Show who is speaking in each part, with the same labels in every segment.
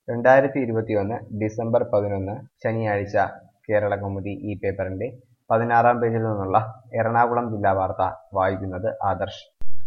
Speaker 1: രണ്ടായിരത്തി ഇരുപത്തിയൊന്ന് ഡിസംബർ പതിനൊന്ന് ശനിയാഴ്ച കേരള കൗമുദി ഈ പേപ്പറിന്റെ പതിനാറാം പേജിൽ നിന്നുള്ള എറണാകുളം ജില്ലാ വാർത്ത വായിക്കുന്നത് Adarsh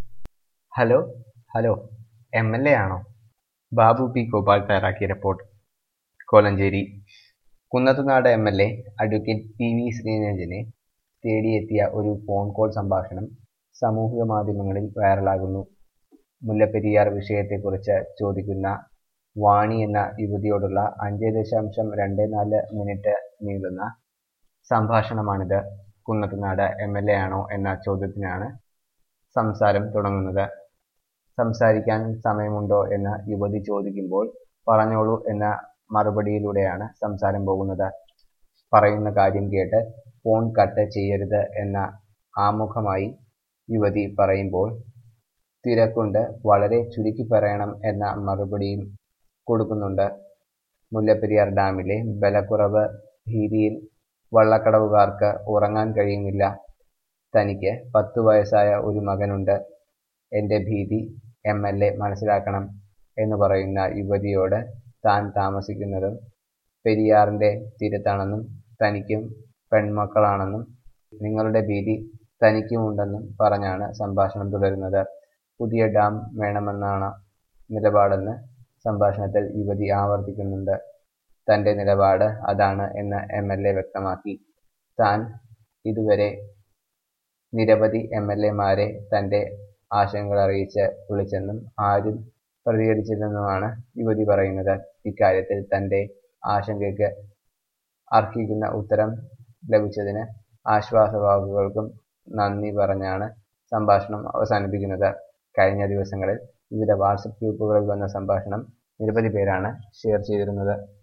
Speaker 1: hello hello M L A ആണോ ബാബു പി ഗോപാൽ തയ്യാറാക്കിയ report Kolenchery Kunnathunad M L A advocate P V ശ്രീനിരഞ്ജനെ തേടിയെത്തിയ ഒരു ഫോൺ കോൾ സംഭാഷണം സാമൂഹിക മാധ്യമങ്ങളിൽ വൈറലാകുന്നു മുല്ലപ്പെരിയാർ വിഷയത്തെക്കുറിച്ച് ചോദിക്കുന്ന വാണി എന്ന യുവതിയോടുള്ള അഞ്ച് ദശാംശം രണ്ട് നാല് മിനിറ്റ് നീളുന്ന സംഭാഷണമാണിത് കുന്നത്തുനാട് എം എൽ എ ആണോ എന്ന ചോദ്യത്തിനാണ് സംസാരം തുടങ്ങുന്നത് സംസാരിക്കാൻ സമയമുണ്ടോ എന്ന് യുവതി ചോദിക്കുമ്പോൾ പറഞ്ഞോളൂ എന്ന മറുപടിയിലൂടെയാണ് സംസാരം പോകുന്നത് പറയുന്ന കാര്യം കേട്ട് ഫോൺ കട്ട് ചെയ്യരുത് എന്ന ആമുഖമായി യുവതി പറയുമ്പോൾ തിരക്കുണ്ട് വളരെ ചുരുക്കി പറയണം എന്ന മറുപടിയും കൊടുക്കുന്നുണ്ട് മുല്ലപ്പെരിയാർ ഡാമിലെ ബലക്കുറവ് ഭീതിയിൽ വള്ളക്കടവുകാർക്ക് ഉറങ്ങാൻ കഴിയുന്നില്ല തനിക്ക് പത്തു വയസ്സായ ഒരു മകനുണ്ട് എൻ്റെ ഭീതി എം എൽ എ മനസ്സിലാക്കണം എന്ന് പറയുന്ന യുവതിയോട് താൻ താമസിക്കുന്നതും പെരിയാറിൻ്റെ തീരത്താണെന്നും തനിക്കും പെൺമക്കളാണെന്നും നിങ്ങളുടെ ഭീതി തനിക്കുമുണ്ടെന്നും പറഞ്ഞാണ് സംഭാഷണം തുടരുന്നത് പുതിയ ഡാം വേണമെന്നാണ് നിലപാടെന്ന് സംഭാഷണത്തിൽ യുവതി ആവർത്തിക്കുന്നുണ്ട് തൻ്റെ നിലപാട് അതാണ് എന്ന് എം എൽ എ വ്യക്തമാക്കി താൻ ഇതുവരെ നിരവധി എം എൽ എമാരെ തൻ്റെ ആശങ്കകൾ അറിയിച്ച് വിളിച്ചെന്നും ആരും പ്രതികരിച്ചില്ലെന്നുമാണ് യുവതി പറയുന്നത് ഇക്കാര്യത്തിൽ തൻ്റെ ആശങ്കയ്ക്ക് അർഹിക്കുന്ന ഉത്തരം ലഭിച്ചതിന് ആശ്വാസവാക്കുകൾക്കും നന്ദി പറഞ്ഞാണ് സംഭാഷണം അവസാനിപ്പിക്കുന്നത് കഴിഞ്ഞ ദിവസങ്ങളിൽ വിവിധ വാട്സപ്പ് ഗ്രൂപ്പുകളിൽ വന്ന സംഭാഷണം നിരവധി പേരാണ് ഷെയർ ചെയ്തിരുന്നത്